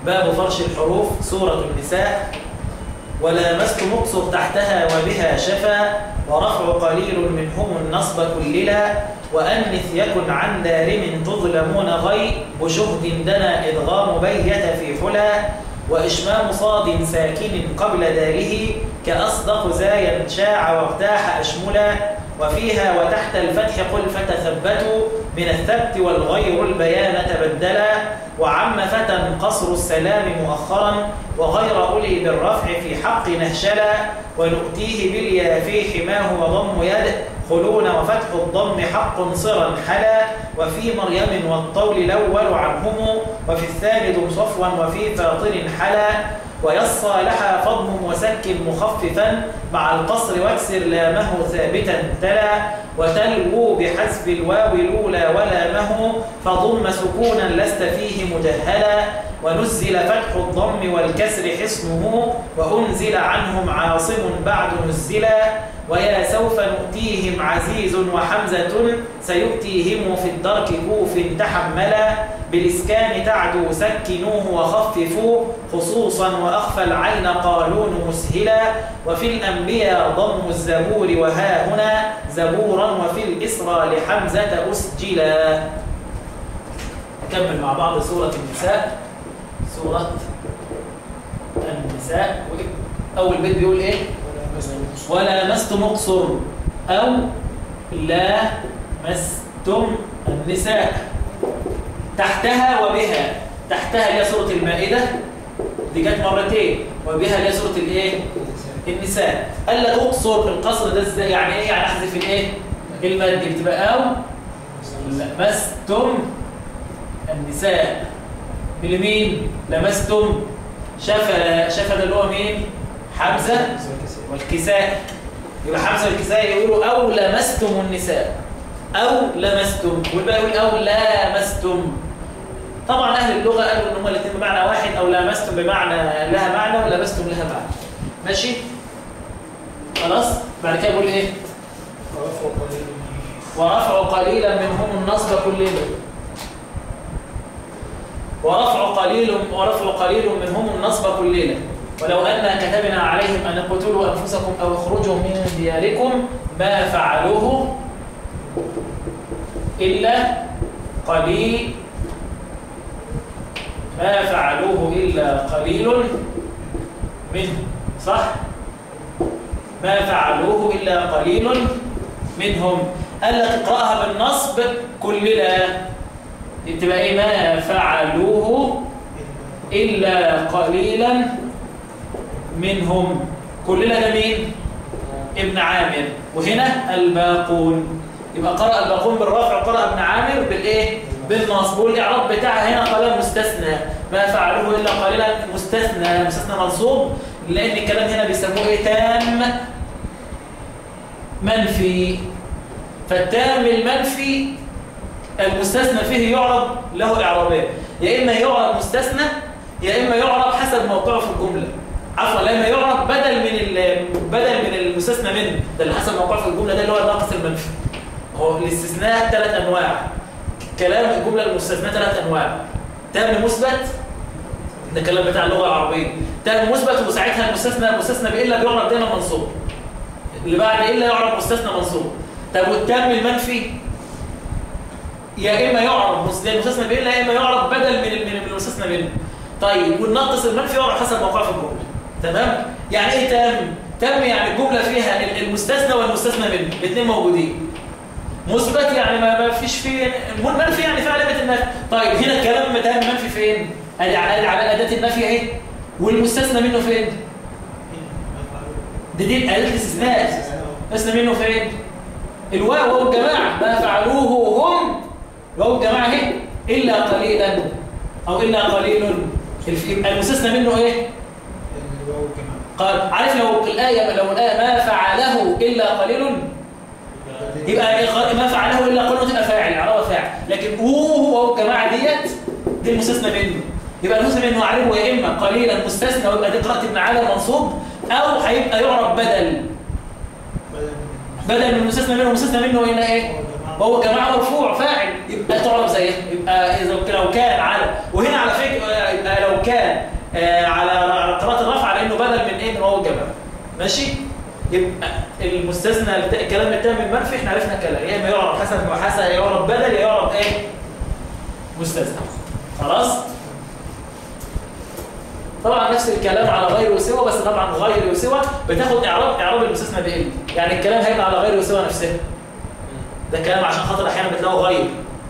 باب فرش الحروف سورة النساء ولامست مقصر تحتها وبها شفا ورفع قليل منهم النصب كللا وأنث يكن عن دارم تظلمون غي وشهد دنا إدغام بيت في حلا وإشمام صاد ساكن قبل داره كأصدق زايا شاع وارتاح أشملا وفيها وتحت الفتح قل فتثبتوا من الثبت والغير البيان تبدلا وعم فتى قصر السلام مؤخرا وغير أولي بالرفع في حق نهشلا ونؤتيه باليا في حماه وضم يد خلون وفتح الضم حق صرا حلا وفي مريم والطول الأول عنهم وفي الثالث صفوا وفي فاطر حلا ويصى لها فضم وسك مخففا مع القصر واكسر لامه ثابتا تلا وتلوو بحذف الواو الأولى ولامه فضم سكونا لست فيه مجهلا ونزل فتح الضم والكسر حصنه وأنزل عنهم عاصم بعد نزلا ويا سوف نؤتيهم عزيز وحمزة سيؤتيهم في الدرك كوف تحملا بالإسكان تعدو سكنوه وخففوا خصوصا وأخفى العين قالون مسهلا وفي الأنبياء ضم الزبور وها هنا زبورا وفي الإسرى لحمزة أسجلا نكمل مع بعض سورة النساء سورة النساء أول بيت بيقول إيه ولا مست مقصر أو لا مستم النساء تحتها وبها تحتها هي سورة المائدة دي جت مرتين وبها هي سورة الايه النساء قال لك اقصر القصر ده ازاي يعني ايه يعني احذف الايه المد بتبقى او لمستم النساء باليمين لمستم شفا شفا ده اللي هو مين حمزه والكساء يبقى حمزه والكساء يقولوا او لمستم النساء او لمستم والباقي يقول او لامستم طبعا اهل اللغه قالوا ان هما الاثنين بمعنى واحد او لامستم بمعنى لها معنى ولمستم لها معنى ماشي خلاص بعد كده يقول ايه ورفع قليلا منهم النصب كلنا ورفع قليل ورفع قليل منهم النصب كلنا ولو أن كتبنا عليهم أن اقتلوا أنفسكم أو اخرجوا من دياركم ما فعلوه إلا قليل ما فعلوه إلا قليل منهم صح؟ ما فعلوه إلا قليل منهم قال لك اقرأها بالنصب كلنا تبقى إيه ما فعلوه إلا قليلا منهم كلنا ده مين؟ ابن عامر وهنا الباقون يبقى قرأ الباقون بالرفع وقرأ ابن عامر بالايه؟ بالنصب والاعراب بتاعها هنا قال مستثنى ما فعلوه الا قليلا مستثنى مستثنى منصوب لان الكلام هنا بيسموه ايه تام منفي فالتام المنفي المستثنى فيه يعرب له اعرابين يا اما يعرب مستثنى يا اما يعرب حسب موقعه في الجمله عفوا لما يعرب بدل من بدل من المستثنى منه ده اللي حسب موقعه في الجمله ده اللي هو الناقص المنفي هو الاستثناء ثلاث انواع كلام الجمله المستثنى ثلاث انواع تام مثبت ده كلام بتاع اللغه العربيه تام مثبت وساعتها المستثنى المستثنى بالا بيعرب دايما منصوب اللي بعد الا يعرب مستثنى منصوب طب والتام المنفي يا اما يعرب المستثنى بالا يا اما يعرب بدل من من المستثنى منه طيب والناقص المنفي يعرب حسب موقعه في الجمله تمام يعني ايه تام تام يعني الجمله فيها المستثنى والمستثنى منه الاثنين موجودين مثبت يعني ما ما فيش فيه منفي يعني في علامه النفي طيب هنا الكلام تام منفي فين ادي على على اداه النفي اهي والمستثنى منه فين دي دي اداه الاستثناء مستثنى منه فين الواو واو الجماعه ما فعلوه هم واو الجماعه اهي الا قليلا او الا قليل المستثنى منه ايه قال عارف لو الايه لو الايه ما فعله الا قليل يبقى ما فعله الا قليل تبقى فاعل اعرابها فاعل لكن هو هو الجماعه ديت دي المستثنى منه يبقى المستثنى منه عارفه يا اما قليلا مستثنى ويبقى دي قراءه ابن عامر منصوب او هيبقى يعرب بدل بدل من المستثنى منه المستثنى منه هنا ايه وهو جماعه مرفوع فاعل يبقى تعرف زيه يبقى اذا لو كان على وهنا على فكره يبقى لو لو كان آه على على قراءه الرفع على انه بدل من ايه من واو الجماعه ماشي يبقى المستثنى الكلام التام المنفي احنا عرفنا الكلام يا اما يعرب حسن وحسن يا يعرب بدل يا يعرب ايه مستثنى خلاص طبعا نفس الكلام على غير وسوى بس طبعا غير وسوى بتاخد اعراب اعراب المستثنى بإيه يعني الكلام هيبقى على غير وسوى نفسها ده كلام عشان خاطر احيانا بتلاقوا غير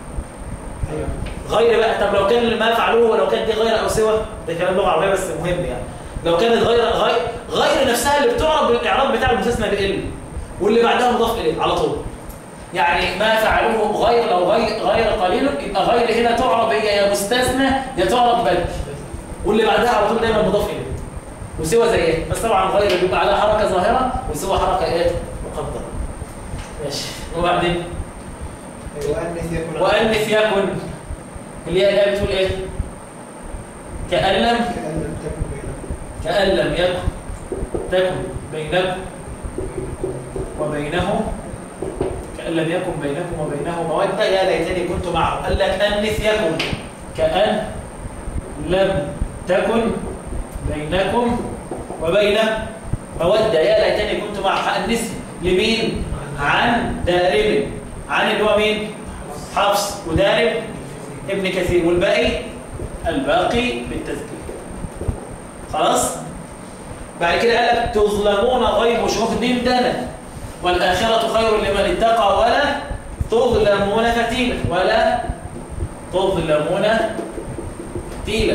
غير بقى طب لو كان ما فعلوه ولو كانت دي غير او سوى ده كلام لغه عربيه بس مهم يعني لو كانت غير غير غير نفسها اللي بتعرب بالاعراب بتاع المستثنى بإيه واللي بعدها مضاف اليه على طول يعني ما فعلوه غير لو غير غير قليل يبقى غير هنا تعرب هي يا مستثنى يا تعرب بدل واللي بعدها على طول دايما مضاف اليه وسوى زيها بس طبعا غير بيبقى عليها حركه ظاهره وسوى حركه ايه مقدره ماشي وبعدين وأنث يكن وانث يكن اللي هي الايه بتقول ايه كأن لم كأن لم تكن بينكم كأن لم يكن تكن بينكم وبينه كأن لم يكن بينكم وبينه مودة يا ليتني كنت معه قال لك أنث يكن كأن لم تكن بينكم وبينه مودة يا ليتني كنت معه هأنث لمين؟ عن دارب عن اللي هو مين؟ حفص ودارب ابن كثير والباقي الباقي بالتذكير خلاص؟ بعد كده قال لك تظلمون غيب شهد دنا والآخرة خير لمن اتقى ولا تظلمون فتيلا ولا تظلمون فتيلا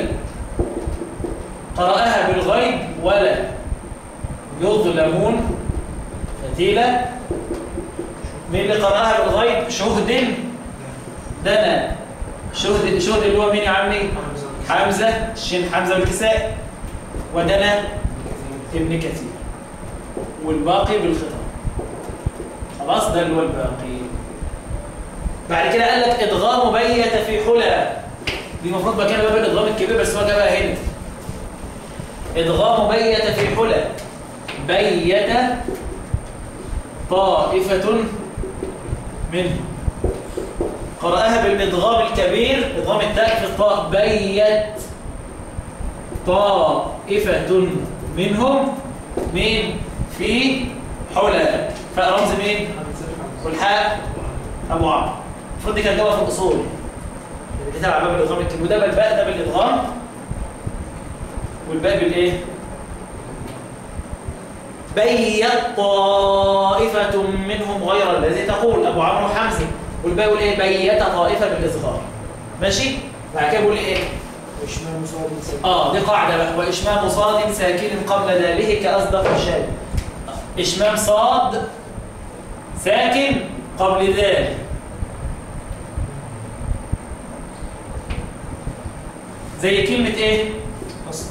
قرأها بالغيب ولا يظلمون فتيلا مين اللي قرأها بالغيب شهد دنا شهد شهد اللي هو مين يا عمي حمزة الشين حمزة والكساء ودنا ابن كثير والباقي بالخطاب خلاص ده اللي هو الباقي بعد كده قال لك ادغام بيت في حلى دي المفروض مكان باب الادغام الكبير بس هو جابها هنا ادغام بيت في حلى بيت طائفة منه قرأها بالإدغام الكبير إدغام التاء في الطاء بيت طائفة منهم مين في حلى فاء رمز مين والحاء أبو عمرو المفروض دي كانت جوه في الأصول اللي بتتابع باب الإدغام الكبير وده بالباء ده بالإدغام والباء بالإيه بيت طائفة منهم غير الذي تقول أبو عمرو حمزة والباء يقول إيه بيت طائفة بالإصغار ماشي بعد كده بيقول إيه وإشمام صاد ساكن آه دي قاعدة بقى وإشمام صاد ساكن قبل داله كأصدق الشاد إشمام صاد ساكن قبل دال زي كلمة إيه أصلا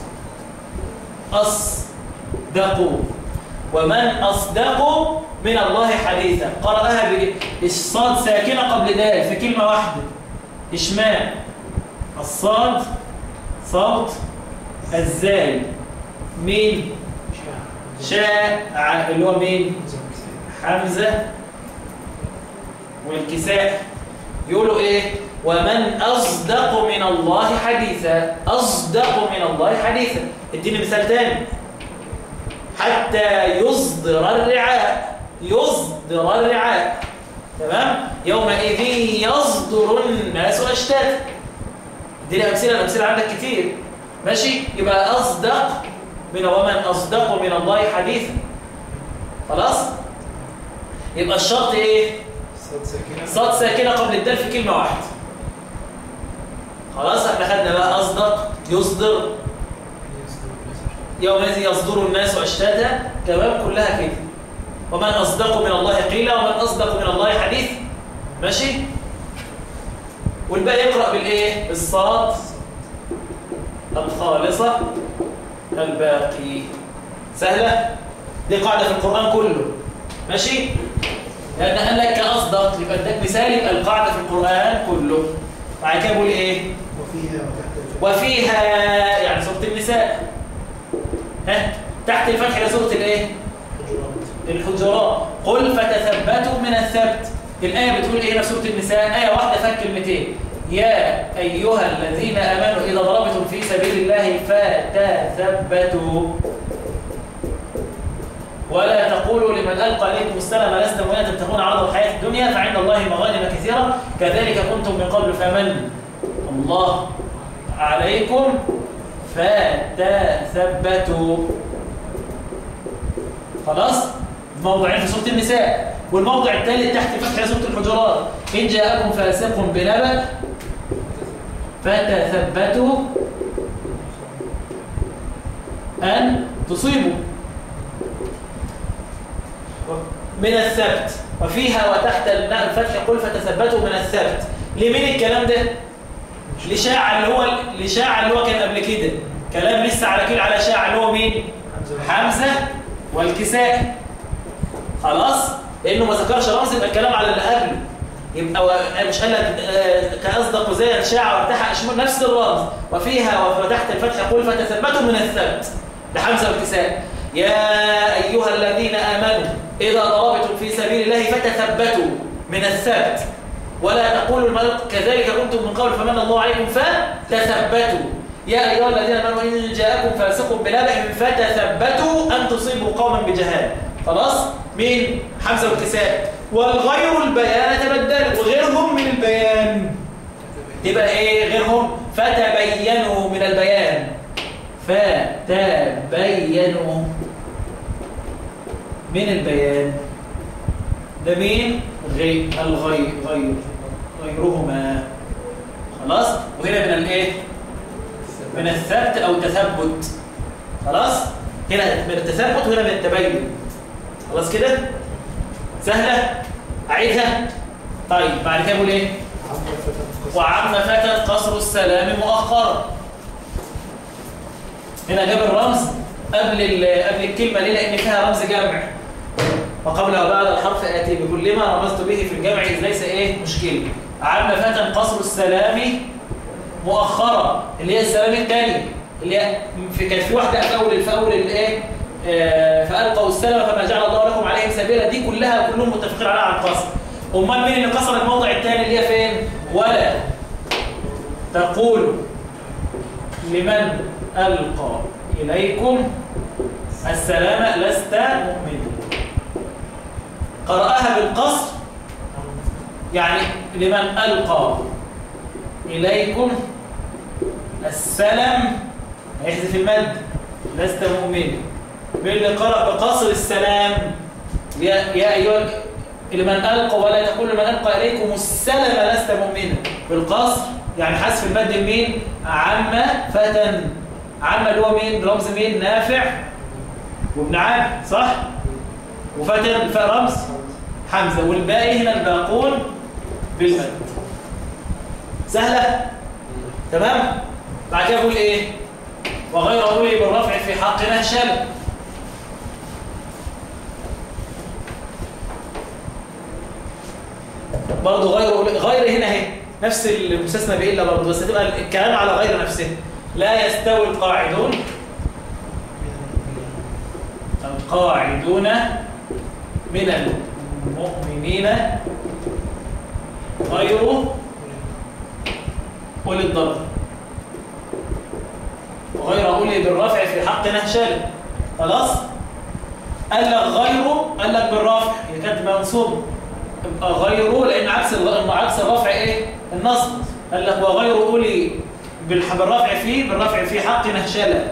أصدقوا ومن أصدق من الله حديثا قرأها بالصاد ساكنة قبل دال في كلمة واحدة إشمام الصاد صوت الزاي مين شاع اللي هو مين حمزة والكساء يقولوا ايه ومن أصدق من الله حديثا أصدق من الله حديثا اديني مثال تاني حتى يصدر الرعاء يصدر الرعاء تمام يومئذ يصدر الناس أشتاتا اديني أمثلة الأمثلة عندك كتير ماشي يبقى أصدق من ومن أصدق من الله حديثا خلاص يبقى الشرط ايه صاد ساكنة صاد ساكنة قبل الدال في كلمة واحدة خلاص احنا خدنا بقى أصدق يصدر يومئذ يصدر الناس أشتاتا تمام كلها كده ومن أصدق من الله قيلا ومن أصدق من الله حديث ماشي والباقي يقرأ بالإيه بالصاد الخالصة الباقي سهلة دي قاعدة في القرآن كله ماشي لأن قال لك كأصدق يبقى اداك مثال يبقى القاعدة في القرآن كله بعد كده بقول إيه وفيها وتحت الفتح وفيها يعني سورة النساء ها تحت الفتح إلى سورة الإيه حجرات الحجرات قل فتثبتوا من الثبت الآية بتقول إيه هنا في سورة النساء آية واحدة فيها كلمتين يا أيها الذين آمنوا إذا ضربتم في سبيل الله فتثبتوا ولا تقولوا لمن ألقى إليكم السلام لست مؤمنا تبتغون عرض الحياة الدنيا فعند الله مغانم كثيرة كذلك كنتم من قبل فمن الله عليكم فتثبتوا خلاص موضعين في سورة النساء والموضع الثالث تحت فتح سورة الحجرات إن جاءكم فاسق بنبأ فتثبتوا أن تصيبوا من الثبت وفيها وتحت الفتح قل فتثبتوا من الثبت لمين الكلام ده لشاعة اللي هو لشاعة اللي هو كان قبل كده كلام لسه على كده على شاعة اللي هو مين حمزة والكساء خلاص لانه ما ذكرش رمز يبقى الكلام على اللي قبله يبقى و- مش قال لك آه، كاصدق زي الشاعة وارتاح اشمل نفس الرمز وفيها وتحت الفتح قل فتثبتوا من الثبت لحمزة والكساء يا ايها الذين امنوا اذا ضربتم في سبيل الله فتثبتوا من الثبت ولا تقولوا المرض كذلك كنتم من قبل فمن الله عليكم فتثبتوا يا ايها الذين امنوا ان جاءكم فاسق بنبأ فتثبتوا ان تصيبوا قوما بجهاله خلاص مين حمزه والكساء والغير البيان تبدل وغيرهم من البيان تبقى ايه غيرهم فتبينوا من البيان فتبينوا من البيان ده مين غير الغير غير غيرهما خلاص وهنا من الايه من الثبت او تثبت خلاص هنا من التثبت وهنا من التبين خلاص كده سهله اعيدها طيب بعد كده بقول ايه عم فتى وعم فتى قصر السلام مؤخرا هنا جاب الرمز قبل ال- قبل الكلمه ليه لان فيها رمز جمع وقبل وبعد الحرف اتي بكل ما رمزت به في الجمع إذ ليس ايه مشكله عم فتى قصر السلام مؤخرا اللي هي السلام الثاني اللي هي في كان في واحده في اول في اول الايه آه، فالقوا السلام فما جعل الله لكم عليهم سبيلا دي كلها كلهم متفقين عليها على القصر امال مين اللي قصر الموضع الثاني اللي هي فين ولا تقول لمن القى اليكم السلام لست مؤمنا قرأها بالقصر يعني لمن ألقى إليكم السلام هيحذف المد لست مؤمنا من اللي قرأ بقصر السلام يا يا أيها لمن ألقى ولا تقول لمن ألقى إليكم السلام لست مؤمنا بالقصر يعني حذف المد لمين عم فتن عم اللي هو مين رمز مين نافع وابن عام صح وفتن الفاء رمز حمزة والباقي هنا الباقون بالمد سهلة تمام بعد كده بقول ايه وغير أولي بالرفع في حق نهشل برضه غير أولي غير هنا اهي نفس المستثنى بإلا برضه بس تبقى الكلام على غير نفسه لا يستوي القاعدون القاعدون من المؤمنين غير أولي الضرر وغير أولي بالرفع في حق نهشل خلاص قال لك غيره قال لك بالرفع هي كانت منصوب يبقى غيره لأن عكس الر- عكس الرفع إيه النصب قال لك وغير أولي بالح- بالرفع فيه بالرفع في حق نهشلة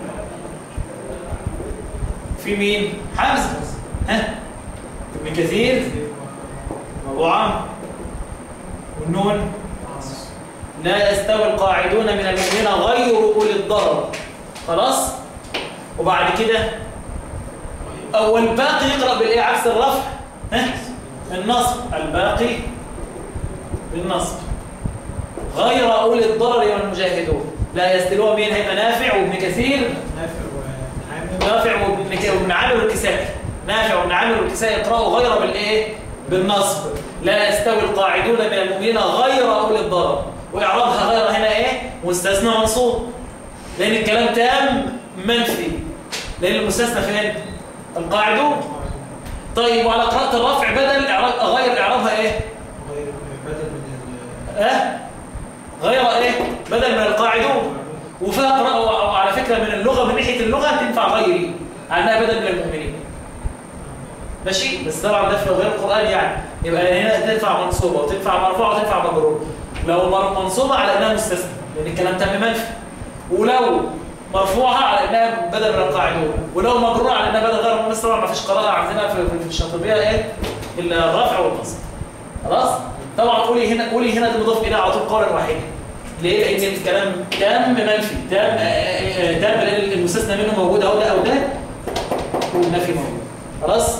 في مين حمزة ها ابن كثير أبو عمرو والنون لا يستوي القاعدون من المؤمنين غير أولي الضرر خلاص وبعد كده أول باقي يقرأ بالإيه عكس الرفع ها النصب الباقي بالنصب غير أولي الضرر والمجاهدون لا يستلوه مين هيبقى نافع وابن كثير نافع وعامر نافع وابن ك- وابن عامر والكسائي نافع وابن عامر والكسائي يقرأوا غير بالايه بالنصب لا يستوي القاعدون من المؤمنين غير اولي الضرر واعرابها غير هنا ايه مستثنى منصوب لان الكلام تام منفي لان المستثنى فين القاعدون طيب وعلى قراءه الرفع بدل اعراب غير اعرابها ايه غير بدل من ال- اه غير ايه بدل من القاعدون وفيها قراءة وعلى فكرة من اللغة من ناحية اللغة تنفع غيري عنها بدل من المؤمنين ماشي بس طبعا ده في غير القرآن يعني يبقى هنا تنفع منصوبة وتنفع مرفوعة وتنفع مجرور لو مر- منصوبة على انها مستثنى لان الكلام تم منفي ولو مرفوعة على انها بدل من القاعدون ولو مجرورة على انها بدل غير ممثل طبعا ما فيش قراءة عندنا في في الشاطبية ايه الا الرفع والنصب خلاص طبعا قولي هنا قولي هنا ده مضاف اليه على طول قولا واحدا ليه لان الكلام تام منفي تام آه، آه، آه، تام لان المستثنى منه موجود اهو ده او ده والنفي موجود خلاص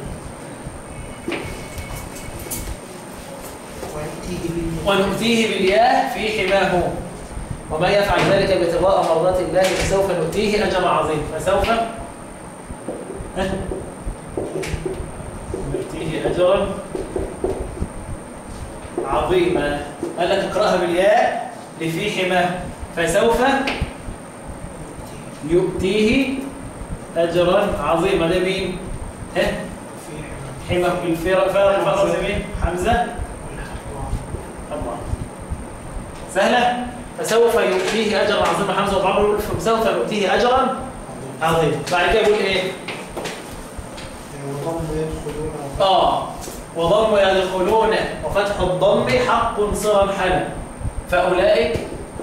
ونؤتيه بالياء في حماه وما يفعل ذلك ابتغاء مرضات الله فسوف نؤتيه اجر عظيم فسوف ها؟ نؤتيه اجرا عظيما قال لك اقراها بالياء لفي حماه فسوف يؤتيه اجرا عظيما ده مين ها حماه الفرق فرق فرق مين حمزه الله سهلة فسوف يؤتيه أجرا عظيما حمزة وطعام يقول فسوف يؤتيه أجرا عظيما بعد كده يقول إيه آه وضم يدخلون وفتح الضم حق صرا حلا فأولئك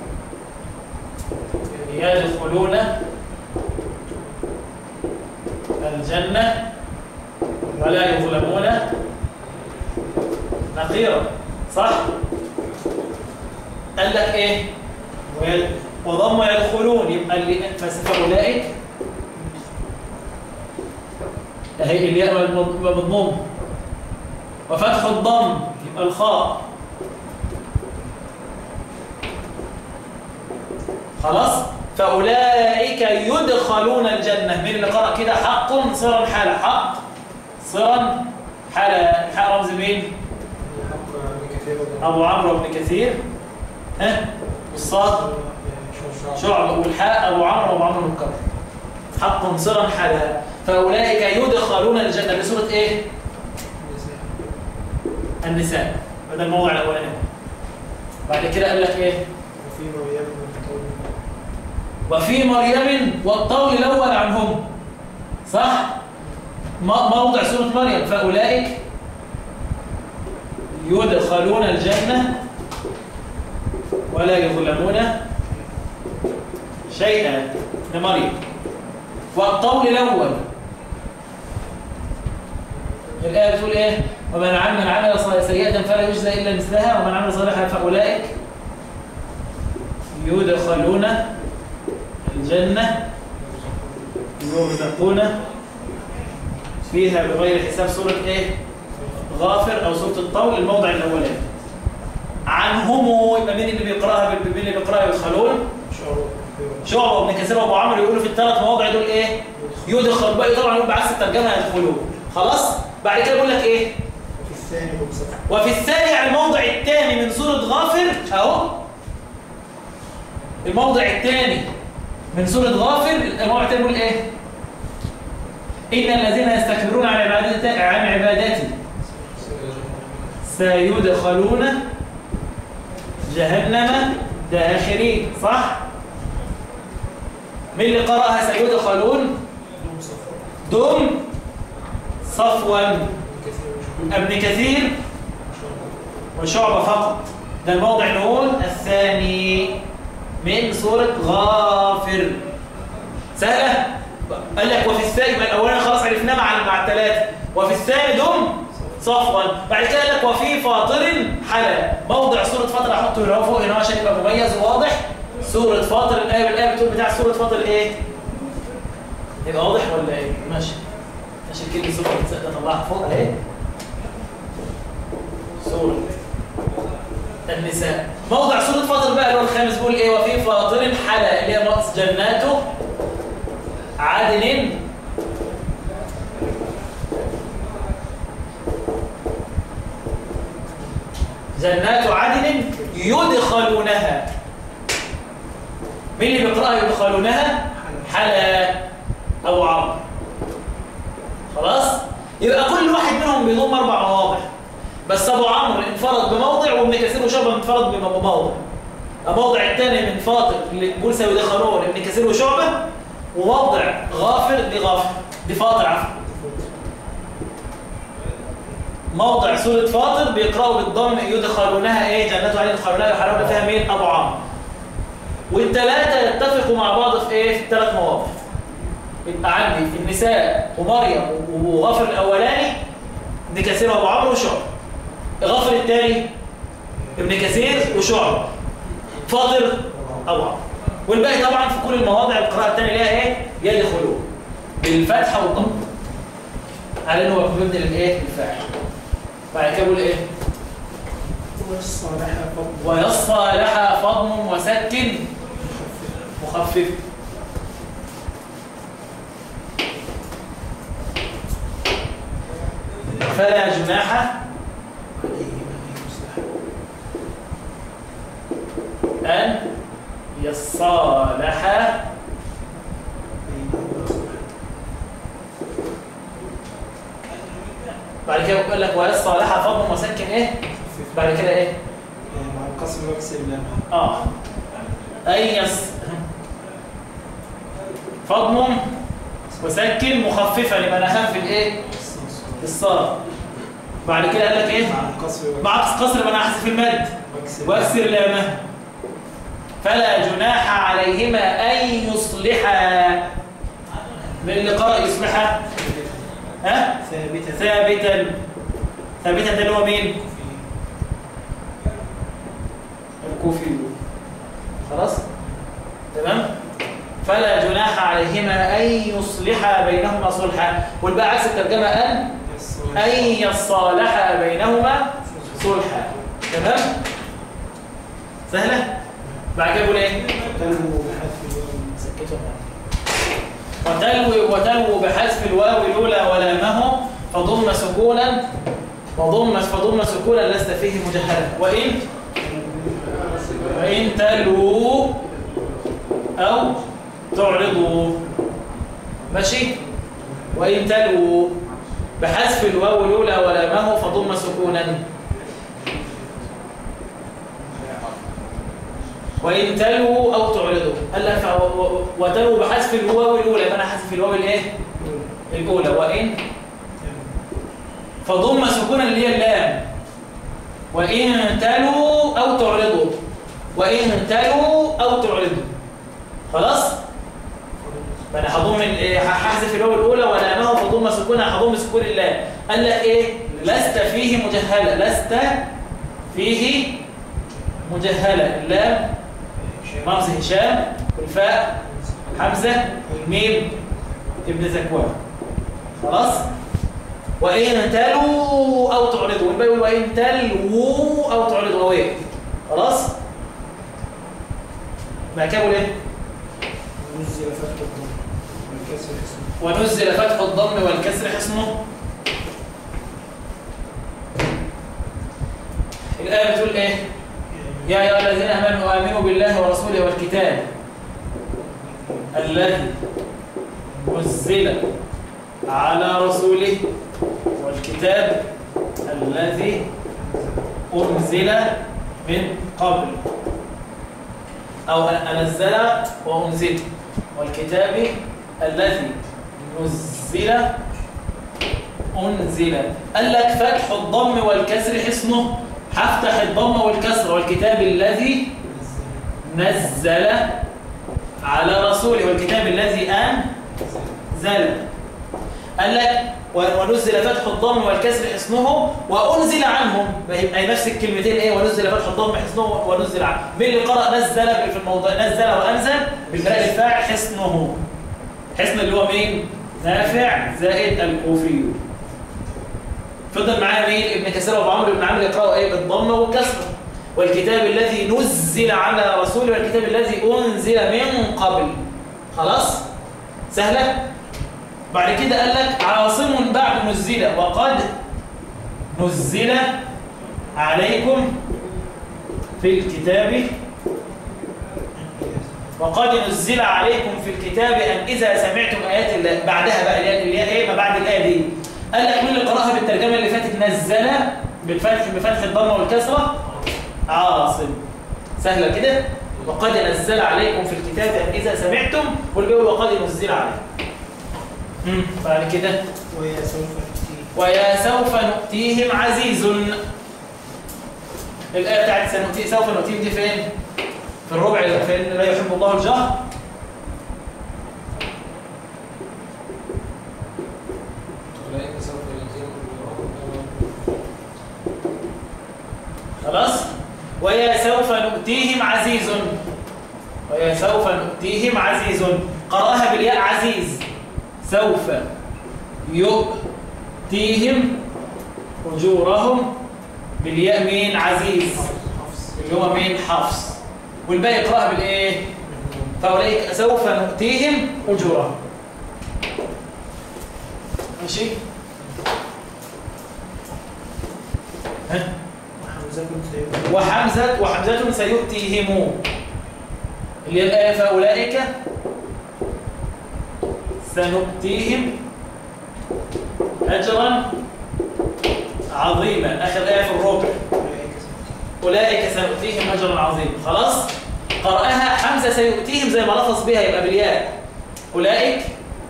يدخلون الجنة ولا يظلمون نقيرا صح؟ قال لك ايه ويل- وضم يدخلون يبقى اللي فاولئك اهي الياء مضم- مضموم وفتح الضم يبقى الخاء خلاص فاولئك يدخلون الجنه مين اللي قرأ كده حق صرا حالا حق صرا حالا حق رمز مين ابو عمرو بن كثير ها والصاد شعب والحاء ابو عمرو وابو عمرو المكرر حق صرا حلا فاولئك يدخلون الجنه بسوره ايه النساء هذا الموضع الاولاني بعد كده قال لك ايه وفي مريم والطول الاول عنهم صح م- موضع سوره مريم فاولئك يدخلون الجنه ولا يظلمون شيئا لمريم والطول الأول الآية بتقول إيه ومن عمل عمل صالح سيئة فلا يجزى إلا مثلها ومن عمل صالحا فأولئك يدخلون الجنة يرزقون فيها بغير حساب سورة إيه غافر أو سورة الطول الموضع الأولاني عنهم يبقى مين اللي بيقراها مين اللي بيقراها يدخلون شعبة وابن كثير وابو عمرو يقولوا في الثلاث مواضع دول ايه يدخل بقى طبعا يقول بعكس الترجمه يدخلون خلاص بعد كده يقول لك ايه وفي الثاني بمصطفى وفي الثاني على الموضع الثاني من سوره غافر اهو الموضع الثاني من سوره غافر الموضع الثاني يقول ايه ان الذين يستكبرون عن عبادتي عن عبادتي سيدخلون جهنم داخرين صح مين اللي قرأها سيدخلون دم صفوا ابن كثير وشعبة فقط ده الموضع نقول الثاني من سورة غافر سهلة قال لك وفي الثاني يبقى الأولاني خلاص عرفناه مع مع الثلاثة وفي الثاني دم صفوا بعد كده قال لك وفي فاطر حلا موضع سورة فاطر احطه هنا فوق هنا عشان يبقى مميز وواضح سورة فاطر الآية بالآية بتقول بتاع سورة فاطر ايه؟ يبقى واضح ولا ايه؟ ماشي ماشي الكلمة سورة بتسأل طلعها فوق اهي سورة النساء موضع سورة فاطر بقى اللي هو الخامس بيقول ايه وفي فاطر حلا اللي هي مقص جناته عدن جنات عدن يدخلونها مين اللي بيقرأها يدخلونها حلا أو عمرو خلاص يبقى كل واحد منهم بيضم أربع مواضع بس أبو عمرو انفرد بموضع وابن كثير وشعبة انفرد بموضع الموضع الثاني من فاطر لموسى ودخلون ابن كثير وشعبة وموضع غافر لغافر لفاطر عفوا موضع سورة فاطر بيقرأوا بالضم يدخلونها ايه جنات عليه يدخلونها يحرمون فيها مين ابو عمرو والثلاثة يتفقوا مع بعض في ايه في الثلاث مواضع يبقى عندي في النساء ومريم وغافر الاولاني ابن كثير وابو عمرو وشعبة غافر الثاني ابن كثير وشعبة فاطر ابو عمرو والباقي طبعا في كل المواضع القراءة الثانية ليها ايه يدخلون بالفتحة والضم على انه بيبدل الايه الفاعل بعد كده بيقول ايه والصالحة فضل ويصفى لها فضم وسك مخفف فلا جناح عليه من يصلح أن يصالح بينهما صلح بعد كده بيقول لك ويصالح فضم وسك ايه خفف بعد كده ايه مع القسم واكسر لام اه أي يص فضم وسكن مخففة لمن أخف الايه الصلاة بعد كده قال لك ايه مع القصر مع قصر من أحذف المد واكسر واكسر لامه فلا جناح عليهما أن يصلحا من اللي قرأ يصلحا ها ثابتة ثابتا ثابتا ده اللي هو مين الكوفي خلاص تمام فلا جناح عليهما أن يصلحا بينهما صلحا والباقي عكس الترجمة أن أن يصالحا بينهما صلحا تمام سهلة بعد كده بقول ايه تنمو بحذف الواو سكتهم وتلوي وتلو بحذف الواو الأولى ولامه فضم سكونا وضم فضم سكونا لست فيه مجهلا وإن وإن تلو أو تعرضوا ماشي وإن تلو بحذف الواو الأولى ولامه فضم سكونا وإن تلو أو تعرضوا قال لك و- و- وتلو بحذف الواو الأولى يبقى أنا حذف الواو الإيه؟ الأولى وإن فضم سكونا اللي هي اللام وإن تلو أو تعرضوا وإن تلو أو تعرضوا خلاص؟ فأنا هضم ال- إيه؟ هحذف الواو الأولى ولامه فضم سكونا هضم سكون اللام قال لك إيه؟ لست فيه مجهلة لست فيه مجهلة اللام رمز هشام والفاء حمزة الميم ابن زكوان خلاص وإن تلوا أو تعرضوا والباقي يقول وإن تلووا أو تعرضوا أو إيه خلاص بعد كده يقول إيه نزل فتح الضم والكسر اسمه ونزل فتح الضم والكسر حصنه الآية بتقول إيه يا أيها الذين آمنوا آمنوا بالله ورسوله والكتاب الذي نزل على رسوله والكتاب الذي أنزل من قبل أو أنزل وأنزل والكتاب الذي نزل أنزل قال لك فتح الضم والكسر حصنه هفتح الضم والكسر والكتاب الذي نزل على رسوله والكتاب الذي أنزل قال لك ونزل فتح الضم والكسر حصنه وأنزل عنهم يبقى نفس الكلمتين ايه ونزل فتح الضم حصنه ونزل عنه مين اللي قرأ نزل في الموضوع نزل وأنزل بالفعل الفاعل حصنه حصن اللي هو مين نافع زائد الكوفي فضل معايا مين ابن كثير وابو عمرو بن عمرو يقرأوا ايه بالضمه والكسره والكتاب الذي نزل على رسوله والكتاب الذي أنزل من قبل خلاص سهلة بعد كده قال لك عاصم بعد نزل وقد نزل عليكم في الكتاب وقد نزل عليكم في الكتاب أن إذا سمعتم آيات الله بعدها بقى اللي هي- اللي هي إيه ما بعد الآية دي قال لك مين اللي قرأها بالترجمة اللي فاتت نزل بالفتح بفتح الضمة والكسرة عاصم سهلة كده وقد نزل عليكم في الكتاب أن إذا سمعتم والبيقول وقد نزل عليكم مم. بعد كده وهي سوف تأتي ويا سوف نؤتيهم عزيز الآية بتاعت سنؤتي سوف نؤتيهم دي فين؟ في الربع فين لا يحب الله الجهر أولئك سوف يأتيهم أجورهم خلاص ويا سوف نؤتيهم عزيز ويا سوف نؤتيهم عزيز قرأها بالياء عزيز سوف يؤتيهم أجورهم بالياء مين عزيز حفص اللي هو مين حفص والباقي يقرأها بالإيه فأولئك سوف نؤتيهم أجورهم ماشي ها وحمزة سيؤتي وحمزة وحمزة سيؤتيهم اللي هي الآية فأولئك سنؤتيهم أجرا عظيما آخر آية في الربع أولئك سيؤتي أولئك سنؤتيهم أجرا عظيما خلاص قرأها حمزة سيؤتيهم زي ما لفظ بها يبقى بالياء أولئك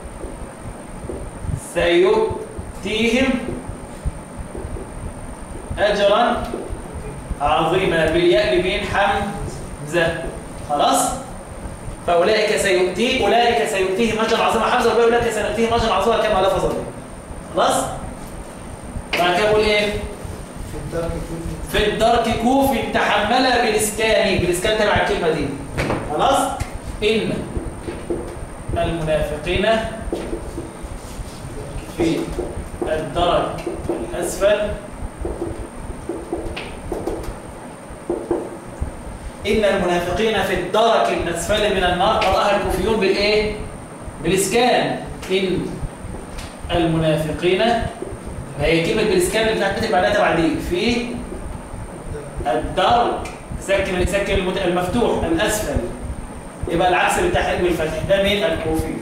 سيؤتيهم أجرا عظيما بالياء لمين حمزة خلاص فأولئك سيؤتي أولئك سيؤتيهم أجرا عظيما حمزة وبقى أولئك سنؤتيهم أجرا عظيما كما لفظ به خلاص بعد كده بقول إيه في الدرك كوفي في الدرك كوف تحمل بالإسكان بالإسكان تبع الكلمة دي خلاص إن المنافقين في الدرك الأسفل إن المنافقين في الدرك الأسفل من النار قرأها الكوفيون بالإيه؟ بالإسكان إن المنافقين هي كلمة بالإسكان اللي بتاعت بعدها تبع دي في الدرك سكن سكن المت- المفتوح الأسفل يبقى العكس بالتحريك بالفتح ده مين الكوفي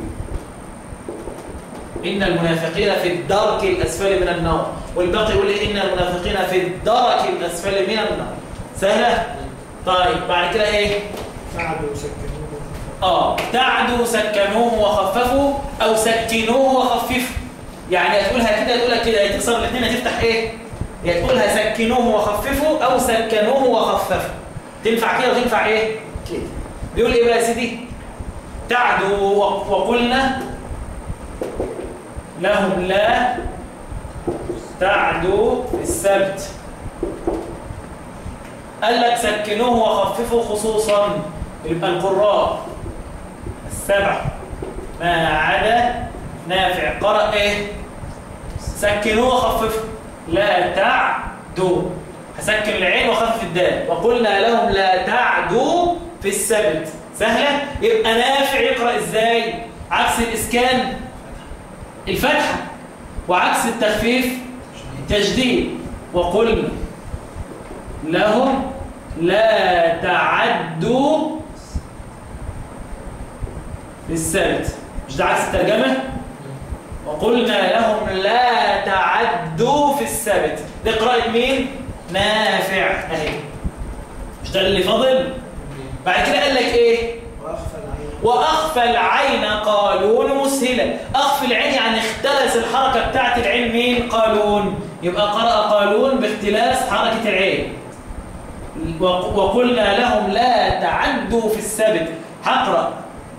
إن المنافقين في الدرك الأسفل من النار والباقي يقول إيه؟ إن المنافقين في الدرك الأسفل من النار سهلة؟ طيب بعد كده إيه؟ فعلوا سكنوه آه تعدوا سكنوه وخففوا أو سكنوه وخففوا يعني هتقولها كده تقولها كده يا تكسر الاثنين هتفتح إيه؟ يا تقولها سكنوه وخففوا أو سكنوه وخففوا تنفع كده وتنفع إيه؟ كده بيقول إيه بقى يا سيدي؟ تعدوا و- وقلنا لهم لا تعدوا في السبت قال لك سكنوه وخففوا خصوصا يبقى القراء السبع ما عدا نافع قرأ ايه سكنوه وخففوا لا تعدوا هسكن العين وخفف الدال وقلنا لهم لا تعدوا في السبت سهلة يبقى نافع يقرأ ازاي عكس الإسكان الفتحة وعكس التخفيف التجديد وقلنا لهم لا تعدوا في السبت مش ده عكس الترجمة وقلنا لهم لا تعدوا في السبت دي قراءة مين نافع اهي مش ده اللي فاضل بعد كده قال لك ايه وأخفى العين واخفى العين قالون مسهلا اخفى العين يعني اختلس الحركه بتاعت العين مين قالون يبقى قرأ قالون باختلاس حركه العين وق- وقلنا لهم لا تعدوا في السبت هقرأ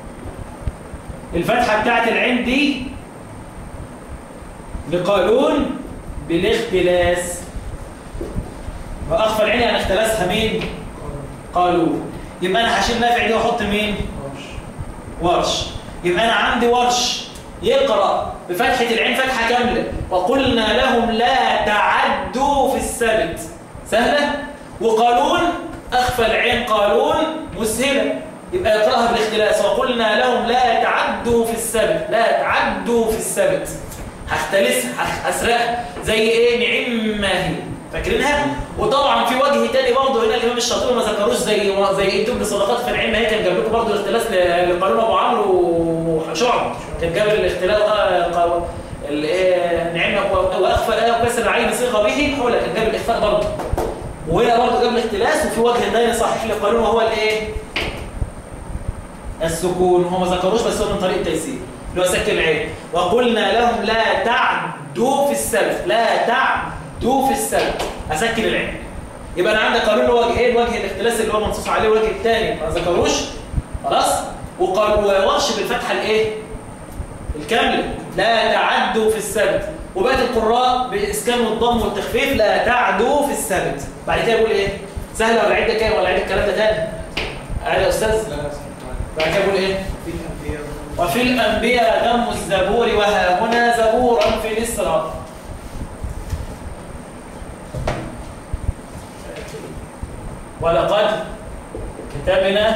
الفتحه بتاعت العين دي لقالون بالاختلاس واخفى العين يعني اختلسها مين قالون يبقى انا هشيل نافع دي واحط مين ورش يبقى أنا عندي ورش يقرأ بفتحة العين فتحة كاملة وقلنا لهم لا تعدوا في السبت سهلة وقالون أخفى العين قالون مسهلة يبقى يقرأها بالاختلاس وقلنا لهم لا تعدوا في السبت لا تعدوا في السبت هختلسها هخ- هسرقها زي ايه نعمة هي فاكرينها وطبعا في وجه تاني برضه هنا الامام الشاطبي ما ذكروش زي زي انتم بصدقات في العلم هي كان جاب لكم برضه الاختلاس ل- لقانون ابو عمرو وشعب كان جاب الاختلاس آه، قا- ال- آه، نعمة و- واخفى الايه وكسر العين صيغه به حول كان جاب الاخفاء برضه وهنا برضه قبل الاختلاس وفي وجه تاني صحيح للقانون وهو الايه السكون هو ما ذكروش بس هو من طريق التيسير اللي هو سكن العين وقلنا لهم لا تعدوا في السبت لا تعدوا في السبت اسكن العين يبقى انا عندي قانون له وجهين وجه الاختلاس اللي هو منصوص عليه والوجه الثاني ما ذكروش خلاص وقال وورش بالفتحه الايه الكامله لا تعدوا في السبت وبقت القراء باسكان والضم والتخفيف لا تعدوا في السبت بعد كده يقول ايه سهله ولا عده كام ولا عده الكلام ده تاني عادي يا استاذ لا لا بعد كده يقول ايه في الأنبياء وفي الأنبياء دم الزبور وها هنا زبورا في الإسراء ولقد كتبنا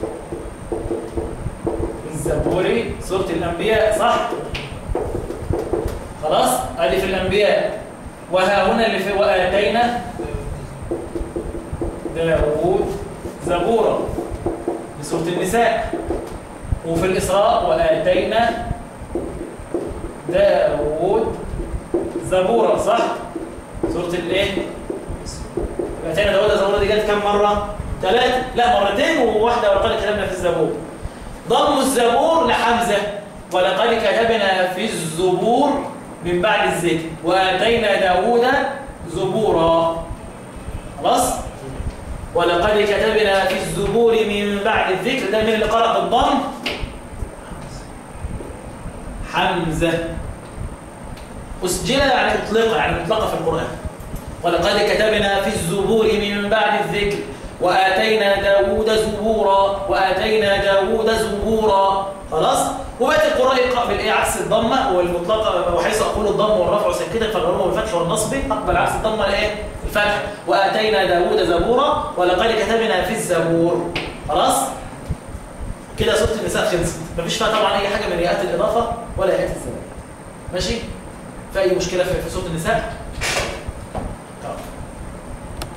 في الزبور سورة الأنبياء صح؟ خلاص؟ هذه في الأنبياء وها هنا اللي في وآتينا داوود زبورا لسورة النساء وفي الإسراء وآتينا داود زبورا صح؟ سورة الإيه؟ آتينا داود زبورا دي جت كم مرة؟ ثلاثة لا مرتين وواحدة ولقد كتبنا في الزبور ضم الزبور لحمزة ولقد كتبنا في الزبور من بعد الذكر وآتينا داود زبورا خلاص؟ ولقد كتبنا في الزبور من بعد الذكر ده من اللي قرأ بالضم حمزة أسجل يعني مطلقة يعني مطلقة في القرآن ولقد كتبنا في الزبور من بعد الذكر وآتينا داود زبورا وآتينا داود زبورا خلاص وبقت القراء يقرأ بالإيه عكس الضمة والمطلقة وحيث أقول الضم والرفع سكتا فالعلوم والفتح والنصب أقبل عكس الضمة الإيه الفتح وآتينا داود زبورا ولقد كتبنا في الزبور خلاص كده سورة النساء خلصت مفيش فيها طبعا أي حاجة من ياءات الإضافة ولا ياءات الزمان ماشي في أي مشكلة في في سورة النساء